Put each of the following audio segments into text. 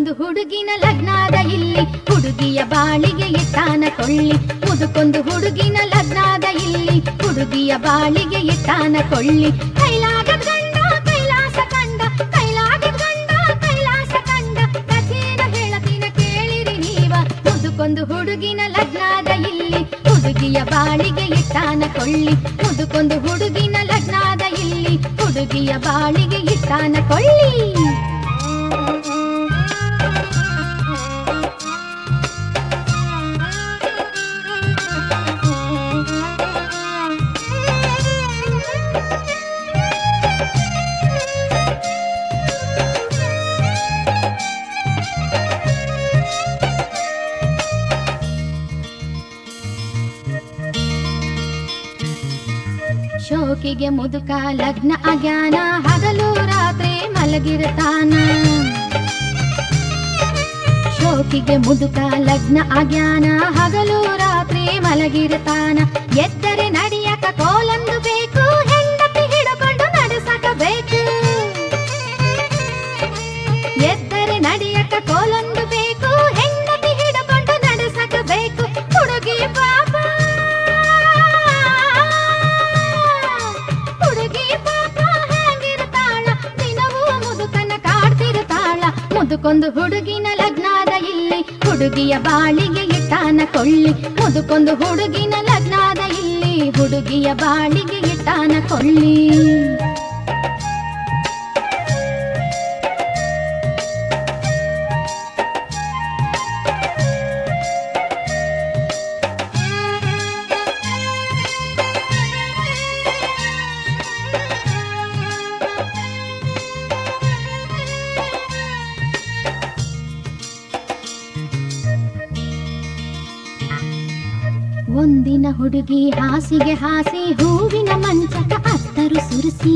ಮುದುಕೊಂದು ಹುಡುಗಿನ ಲಗ್ನಾದ ಇಲ್ಲಿ ಹುಡುಗಿಯ ಬಾಳಿಗೆ ಇಟ್ಟಾನ ಕೊಳ್ಳಿ ಮುದುಕೊಂದು ಹುಡುಗಿನ ಲಗ್ನಾದ ಇಲ್ಲಿ ಹುಡುಗಿಯ ಬಾಳಿಗೆ ಇಟ್ಟಾನ ಕೊಳ್ಳಿ ಕೈಲಾಗದ ಗಂಡ ಕೈಲಾಸ ಕಂಡ ಕೈಲಾಗದ ಗಂಡ ಕೈಲಾಸ ಕಂಡ ಕಥೇನ ಹೇಳತಿನ ಕೇಳಿರಿ ನೀವ ಮುದುಕೊಂದು ಹುಡುಗಿನ ಲಗ್ನಾದ ಇಲ್ಲಿ ಹುಡುಗಿಯ ಬಾಳಿಗೆ ಇಟ್ಟಾನ ಕೊಳ್ಳಿ ಮುದುಕೊಂದು ಹುಡುಗಿನ ಲಗ್ನಾದ ಇಲ್ಲಿ ಹುಡುಗಿಯ ಬಾಳಿಗೆ ಇಟ್ಟಾನ ಕೊಳ್ಳಿ ಶೋಕಿಗೆ ಮುದುಕ ಲಗ್ನ ಅಜ್ಞಾನ ಹಗಲು ರಾತ್ರಿ ಮಲಗಿರ್ತಾನ ಶೋಕಿಗೆ ಮುದುಕ ಲಗ್ನ ಅಜ್ಞಾನ ಹಗಲು ರಾತ್ರಿ ಮಲಗಿರ್ತಾನ ಎದ್ದರೆ ನಡಿಯಕ ಕೋಲಂದು ಬೇಕು ಹೆಂಡತಿ ಹಿಡ್ಕೊಂಡು ನಡೆಸಕ ಬೇಕು ಎದ್ದರೆ ನಡಿಯಕ ಕೋಲೊಂದು ಬೇಕು ಹೆಂಡತಿ ಹಿಡ್ಕೊಂಡು ನಡೆಸಕ ಬೇಕು ಹುಡುಗಿ ಪಾಪ ಹುಡುಗಿ ಪಾಪ ಹೇಗಿರ್ತಾಳ ದಿನವೂ ಮುದುಕನ ಕಾಡ್ತಿರ್ತಾಳ ಮುದುಕೊಂದು ಹುಡುಗಿನ ಲಗ್ನಾದ ಇಲ್ಲಿ ಹುಡುಗಿಯ ಬಾಳಿಗೆ ಇಟ್ಟಾನ ಕೊಳ್ಳಿ ಮುದುಕೊಂದು ಹುಡುಗಿನ ಲಗ್ನಾದ ಇಲ್ಲಿ ಹುಡುಗಿಯ ಬಾಳಿಗೆ ಇಟ್ಟಾನ ಕೊಳ್ಳಿ ಒಂದಿನ ಹುಡುಗಿ ಹಾಸಿಗೆ ಹಾಸಿ ಹೂವಿನ ಮಂಚಕ ಅತ್ತರು ಸುರಿಸಿ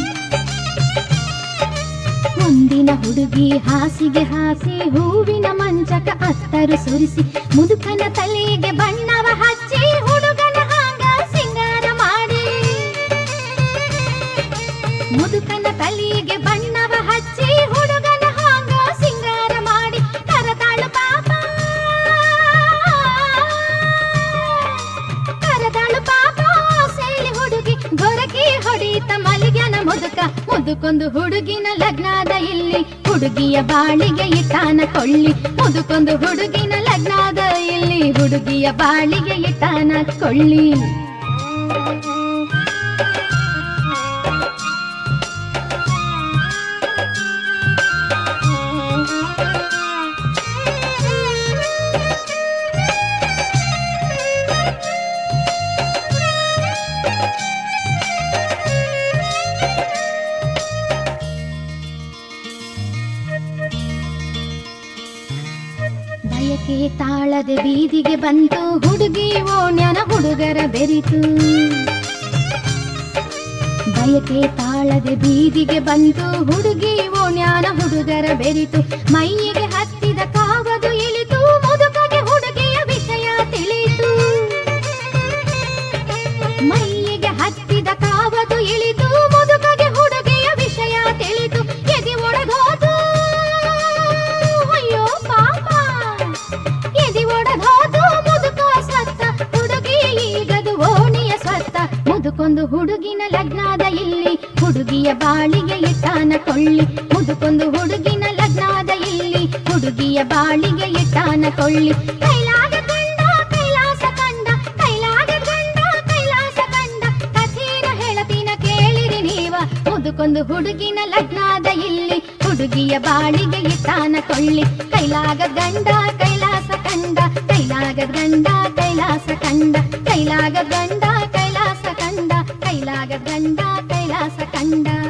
ಒಂದಿನ ಹುಡುಗಿ ಹಾಸಿಗೆ ಹಾಸಿ ಹೂವಿನ ಮಂಚಕ ಅತ್ತರು ಸುರಿಸಿ ಮುದುಕನ ತಲೆಗೆ ಬಣ್ಣವ ಹಚ್ಚಿ ಹುಡುಗನ ಹಾಂಗ ಸಿಂಗಾರ ಮಾಡಿ ಮುದುಕನ ತಲೆಗೆ ಬಣ್ಣವ ಹಚ್ಚಿ ಹುಡುಗನ ಹಾಂಗ ಸಿಂಗಾರ ಮಾಡಿ ಕರತಾಳು ಪಾಪ ಕರತಾಳು ಪಾಪ ಸೇಲಿ ಹುಡುಗಿ ಗೊರಕಿ ಹೊಡೀತ ಮಲಿಗ್ಯಾನ ಮುದುಕ ಮುದುಕೊಂದು ಹುಡುಗಿನ ಲಗ್ನಾದ ಇಲ್ಲಿ ಹುಡುಗಿಯ ಬಾಳಿಗೆ ಇಟ್ಟಾನ ಕೊಳ್ಳಿ ಮುದುಕೊಂದು ಹುಡುಗಿನ ಲಗ್ನಾದ ಇಲ್ಲಿ ಹುಡುಗಿಯ ಬಾಳಿಗೆ ಇಟ್ಟಾನ ಕೊಳ್ಳಿ ಬಯಕೆ ತಾಳದೆ ಬೀದಿಗೆ ಬಂತು ಹುಡುಗಿ ಓಣ್ಯನ ಹುಡುಗರ ಬೆರಿತು ಬಯಕೆ ತಾಳದೆ ಬೀದಿಗೆ ಬಂತು ಹುಡುಗಿ ಓಣ್ಯಾನ ಹುಡುಗರ ಬೆರಿತು ಮೈಯಿಗೆ ಹತ್ತಿದ ಕಾವದು ಇಳಿತು ಮುದುಕಗೆ ಹುಡುಗಿಯ ವಿಷಯ ತಿಳಿತು ಮೈಯಿಗೆ ಹತ್ತಿದ ಕಾವದು ಇಳಿತು ಮುದುಕಗೆ ಹುಡುಗಿಯ ವಿಷಯ ತಿಳಿತು ಎದೆ ಒಳಗೋದು ಅಯ್ಯೋ ಪಾಪ ಎದೆ ಒಳಗೋದು ಮುದುಕ ಸತ್ತ ಹುಡುಗಿ ಈಗದು ಓಣಿಯ ಸತ್ತ ಮುದುಕೊಂದು ಹುಡುಗಿನ ಲಗ್ನಾದ ಇಲ್ಲಿ ಹುಡುಗಿಯ ಬಾಳಿಗೆ ಇಟ್ಟಾನ ಕೊಳ್ಳಿ ಮುದುಕೊಂದು ಹುಡುಗಿನ ಲಗ್ನಾದ ಇಲ್ಲಿ ಹುಡುಗಿಯ ಬಾಳಿಗೆ ಇಟ್ಟಾನ ಕೊಳ್ಳಿ ಕೈಲಾಗ ಗಂಡ ಕೈಲಾಸ ಕಂಡ ಕೈಲಾಗ ಗಂಡ ಕೈಲಾಸ ಕಂಡ ಕಥೇನ ಹೇಳತೀನ ಕೇಳಿರಿ ನೀವ ಮುದುಕೊಂದು ಹುಡುಗಿನ ಲಗ್ನಾದ ಇಲ್ಲಿ ಹುಡುಗಿಯ ಬಾಳಿಗೆ ಇಟ್ಟಾನ ಕೊಳ್ಳಿ ಕೈಲಾಗ ಗಂಡ ಕೈಲಾಸ ಕಂಡ ಕೈಲಾಗ ಗಂಡ ಕೈಲಾಸ ಕಂಡ ಕೈಲಾಗ ಗಂಡ ಕೈಲಾಸ ಕಂಡ ಕೈಲಾಗ ಗಂಡ ಕೈಲಾಸ ಕಂಡ